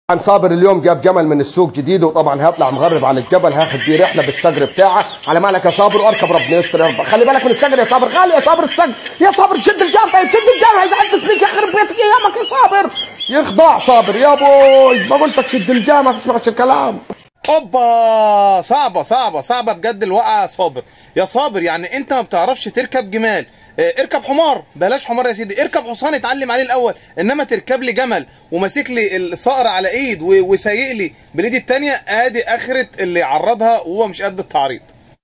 عن صابر اليوم جاب جمل من السوق جديد وطبعا هيطلع مغرب على الجبل هاخد بيه رحله بالصقر بتاعه على مالك يا صابر واركب ربنا يستر يا رب خلي بالك من الصقر يا صابر غالي يا صابر الصقر يا صابر شد الجام طيب شد الجام هيزعل فيك يخرب بيتك ايامك يا صابر يخضع صابر يا بوي ما قلت لك شد الجام ما تسمعش الكلام اوبا صعبة صعبة صعبة بجد الوقعة يا صابر يا صابر يعني انت ما بتعرفش تركب جمال اه، اركب حمار بلاش حمار يا سيدي اركب حصان اتعلم عليه الاول انما تركب لي جمل وماسك لي الصقر على ايد و- وسايق لي بالايد التانية ادي اخرة اللي عرضها وهو مش قد التعريض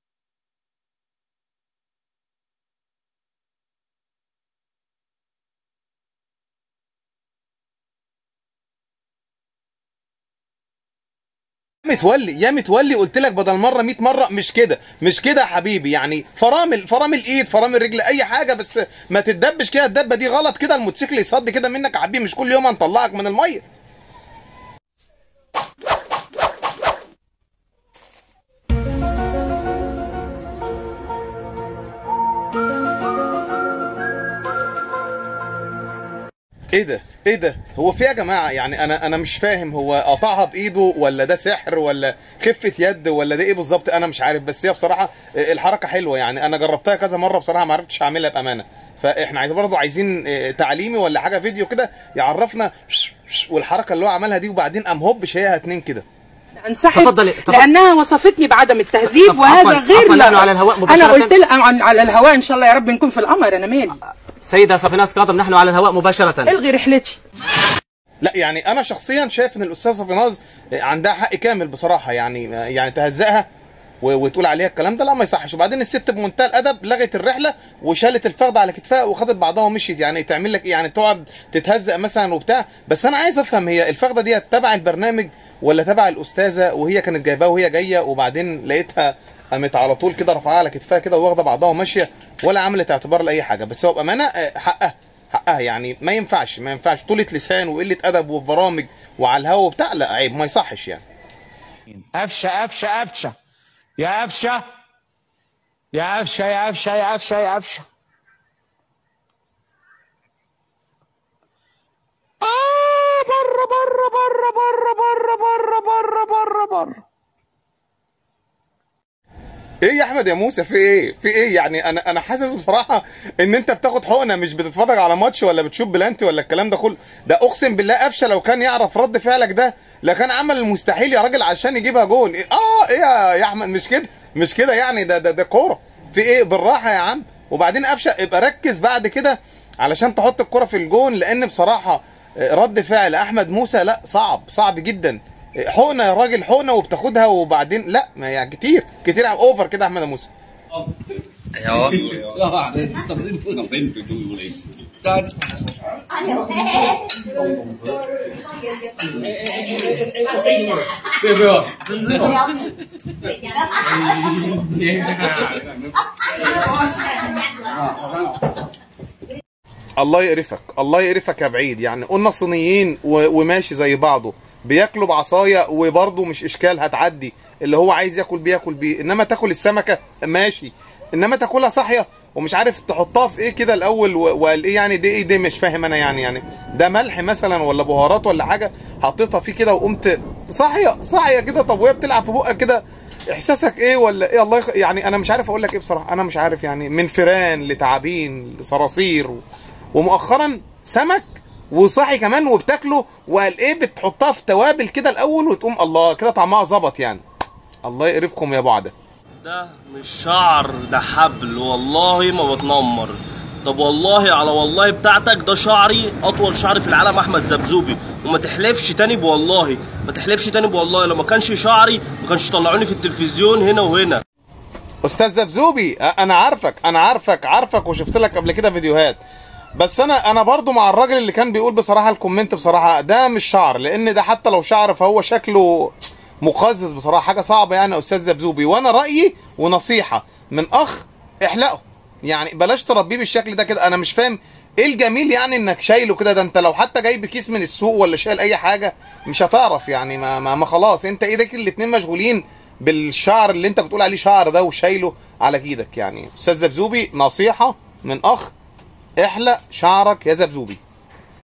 يا متولي يا متولي قلت لك بدل مره 100 مره مش كده مش كده يا حبيبي يعني فرامل فرامل ايد فرامل رجل اي حاجه بس ما تتدبش كده الدبه دي غلط كده الموتوسيكل يصد كده منك يا حبيبي مش كل يوم هنطلعك من الميه ايه ده ايه ده هو في إيه يا جماعه يعني انا انا مش فاهم هو قطعها بايده ولا ده سحر ولا خفه يد ولا ده ايه بالظبط انا مش عارف بس هي بصراحه الحركه حلوه يعني انا جربتها كذا مره بصراحه ما عرفتش اعملها بامانه فاحنا عايز برضه عايزين إيه، تعليمي ولا حاجه فيديو كده يعرفنا والحركه اللي هو عملها دي وبعدين قام هوب شايها اتنين كده انسحب تفضلي، تفضلي. لانها وصفتني بعدم التهذيب طب وهذا عفواً، غير عفواً، لا نحن على الهواء انا مباشرة. قلت لها عن على الهواء ان شاء الله يا رب نكون في القمر انا مالي سيدة صفيناس كاظم نحن على الهواء مباشرة الغي رحلتي لا يعني انا شخصيا شايف ان الاستاذه صفيناز عندها حق كامل بصراحه يعني يعني تهزقها و- وتقول عليها الكلام ده لا ما يصحش وبعدين الست بمنتهى الادب لغت الرحله وشالت الفخذ على كتفها وخدت بعضها ومشيت يعني تعمل لك ايه يعني تقعد تتهزق مثلا وبتاع بس انا عايز افهم هي الفخذه دي تبع البرنامج ولا تبع الاستاذه وهي كانت جايباها وهي جايه وبعدين لقيتها قامت على طول كده رافعاها على كتفها كده واخده بعضها وماشيه ولا عملت اعتبار لاي حاجه بس هو بامانه آه، حقها حقها يعني ما ينفعش ما ينفعش طولة لسان وقلة أدب وبرامج وعلى الهوا وبتاع لا عيب ما يصحش يعني قفشه قفشه قفشه يا قفشه يا قفشه يا قفشه يا قفشه يا قفشه آه بره بره بره بره بره بره بره بره بره ايه يا احمد يا موسى في ايه في ايه يعني انا انا حاسس بصراحه ان انت بتاخد حقنه مش بتتفرج على ماتش ولا بتشوف بلانتي ولا الكلام ده كله ده اقسم بالله قفشه لو كان يعرف رد فعلك ده لكان عمل المستحيل يا راجل عشان يجيبها جون إيه؟ اه ايه يا يا احمد مش كده مش كده يعني ده ده ده كوره في ايه بالراحه يا عم وبعدين قفشه ابقى ركز بعد كده علشان تحط الكره في الجون لان بصراحه آه، رد فعل احمد موسى لا صعب صعب جدا حقنه يا راجل حقنه وبتاخدها وبعدين لا ما يعني كتير كتير اوفر كده يا احمد موسى الله يقرفك الله يقرفك يا بعيد يعني قلنا صينيين و- وماشي زي بعضه بياكلوا بعصايه وبرضه مش اشكال هتعدي اللي هو عايز ياكل بيه ياكل بيه انما تاكل السمكه ماشي انما تاكلها صاحيه ومش عارف تحطها في ايه كده الاول و- وقال ايه يعني دي ايه دي مش فاهم انا يعني يعني ده ملح مثلا ولا بهارات ولا حاجه حطيتها فيه كده وقمت صاحيه صاحيه كده طب وهي بتلعب في بقك كده احساسك ايه ولا ايه الله يخ... يعني انا مش عارف اقول لك ايه بصراحه انا مش عارف يعني من فيران لتعابين لصراصير و... ومؤخرا سمك وصاحي كمان وبتاكله وقال ايه بتحطها في توابل كده الاول وتقوم الله كده طعمها ظبط يعني الله يقرفكم يا بعده ده مش شعر ده حبل والله ما بتنمر طب والله على والله بتاعتك ده شعري اطول شعر في العالم احمد زبزوبي وما تحلفش تاني بوالله ما تحلفش تاني بوالله لو ما كانش شعري ما كانش طلعوني في التلفزيون هنا وهنا استاذ زبزوبي أ- انا عارفك انا عارفك عارفك وشفت لك قبل كده فيديوهات بس انا انا برضو مع الراجل اللي كان بيقول بصراحه الكومنت بصراحه ده مش شعر لان ده حتى لو شعر فهو شكله مقزز بصراحه حاجه صعبه يعني يا استاذ زبزوبي وانا رايي ونصيحه من اخ احلقه يعني بلاش تربيه بالشكل ده كده انا مش فاهم ايه الجميل يعني انك شايله كده ده انت لو حتى جايب كيس من السوق ولا شايل اي حاجه مش هتعرف يعني ما, ما, ما خلاص انت ايدك الاتنين مشغولين بالشعر اللي انت بتقول عليه شعر ده وشايله على ايدك يعني استاذ زبزوبي نصيحه من اخ احلق شعرك يا زبزوبي